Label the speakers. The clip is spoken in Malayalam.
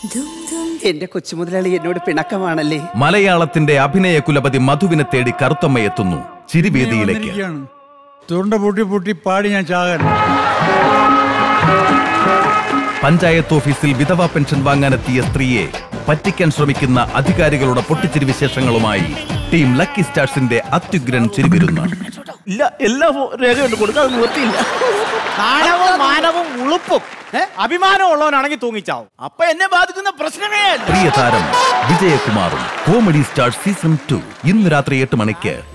Speaker 1: എന്റെ കൊച്ചുമുതലാളി എന്നോട് പിണക്കമാണല്ലേ
Speaker 2: മലയാളത്തിന്റെ അഭിനയ കുലപതി മധുവിനെ തേടി കറുത്തമ്മ എത്തുന്നു ചിരിവേദിയിലേക്ക്
Speaker 3: വന്നിരിക്കുകയാണ്. തുരുണ്ട പൊട്ടി പൊട്ടി പാടി ഞാൻ ചാകാൻ
Speaker 2: പഞ്ചായത്ത് ഓഫീസിൽ വിധവാ പെൻഷൻ വാങ്ങാനെത്തിയ സ്ത്രീയെ പറ്റിക്കാൻ ശ്രമിക്കുന്ന അധികാരികളുടെ പൊട്ടിച്ചിരി വിശേഷങ്ങളുമായി ടീം ലക്കി സ്റ്റാർസിന്റെ അത്യുഗ്രൻ ചിരിവിരുന്ന്
Speaker 4: ഇല്ല എല്ലാ രേഖയുണ്ട് കൊടുക്കാതെ നിവർത്തിയില്ല നാണവും മാനവും ഉളുപ്പും അഭിമാനം ഉള്ളവനാണെങ്കിൽ തൂങ്ങിച്ചാവും അപ്പൊ എന്നെ ബാധിക്കുന്ന പ്രശ്നമേ അല്ല
Speaker 2: പ്രിയ താരം വിജയകുമാറും കോമഡി സ്റ്റാർ സീസൺ ടു ഇന്ന് രാത്രി എട്ട് മണിക്ക്